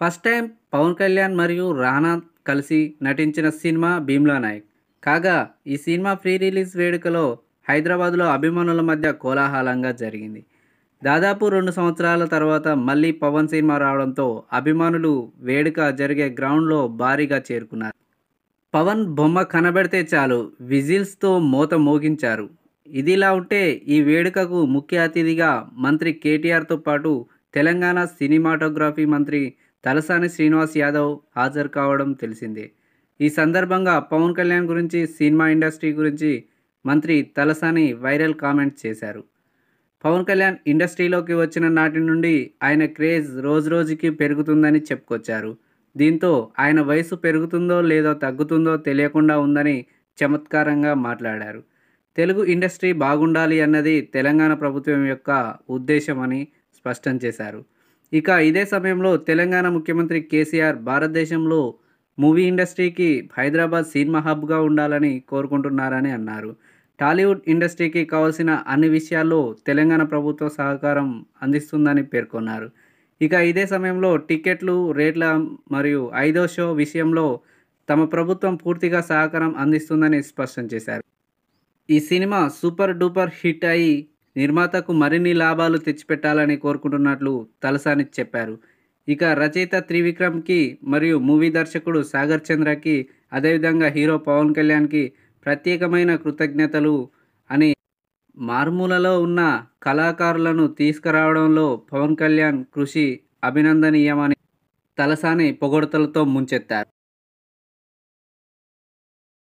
first time Pawan Kalyan మరియు రానా కలిసి నటించిన సినిమా భీమ్లా నాయక్ కాగా ఈ సినిమా ప్రీ రిలీజ్ వేడుకలో హైదరాబాద్లో అభిమానుల మధ్య కోలాహలంగా జరిగింది దాదాపు రెండు సంవత్సరాల తర్వాత మళ్ళీ పవన్ సినిమా రావడంతో అభిమానులు వేడుక జరిగే గ్రౌండ్లో భారీగా చేరుకున్నారు పవన్ బొమ్మ కనబడితే చాలు విజిల్స్తో మోత మోగించారు ఇదిలా ఉంటే ఈ వేడుకకు ముఖ్య అతిథిగా మంత్రి కేటీఆర్తో పాటు తెలంగాణ సినిమాటోగ్రఫీ మంత్రి తలసాని శ్రీనివాస్ యాదవ్ హాజరు కావడం తెలిసిందే ఈ సందర్భంగా పవన్ కళ్యాణ్ గురించి సినిమా ఇండస్ట్రీ గురించి మంత్రి తలసాని వైరల్ కామెంట్స్ చేశారు పవన్ కళ్యాణ్ ఇండస్ట్రీలోకి వచ్చిన నాటి నుండి ఆయన క్రేజ్ రోజు రోజుకి పెరుగుతుందని చెప్పుకొచ్చారు దీంతో ఆయన వయసు పెరుగుతుందో లేదో తగ్గుతుందో తెలియకుండా ఉందని చమత్కారంగా మాట్లాడారు తెలుగు ఇండస్ట్రీ బాగుండాలి అన్నది తెలంగాణ ప్రభుత్వం యొక్క ఉద్దేశమని స్పష్టం చేశారు ఇక ఇదే సమయంలో తెలంగాణ ముఖ్యమంత్రి కేసీఆర్ భారతదేశంలో మూవీ ఇండస్ట్రీకి హైదరాబాద్ సినిమా హబ్గా ఉండాలని కోరుకుంటున్నారని అన్నారు టాలీవుడ్ ఇండస్ట్రీకి కావాల్సిన అన్ని విషయాల్లో తెలంగాణ ప్రభుత్వ సహకారం అందిస్తుందని పేర్కొన్నారు ఇక ఇదే సమయంలో టికెట్లు రేట్ల మరియు ఐదో షో విషయంలో తమ ప్రభుత్వం పూర్తిగా సహకారం అందిస్తుందని స్పష్టం చేశారు ఈ సినిమా సూపర్ డూపర్ హిట్ అయి నిర్మాతకు మరిన్ని లాభాలు తెచ్చిపెట్టాలని కోరుకుంటున్నట్లు తలసాని చెప్పారు ఇక రచయిత త్రివిక్రమ్కి మరియు మూవీ దర్శకుడు సాగర్ చంద్రకి అదేవిధంగా హీరో పవన్ కళ్యాణ్కి ప్రత్యేకమైన కృతజ్ఞతలు అని మారుమూలలో ఉన్న కళాకారులను తీసుకురావడంలో పవన్ కళ్యాణ్ కృషి అభినందనీయమని తలసాని పొగడతలతో ముంచెత్తారు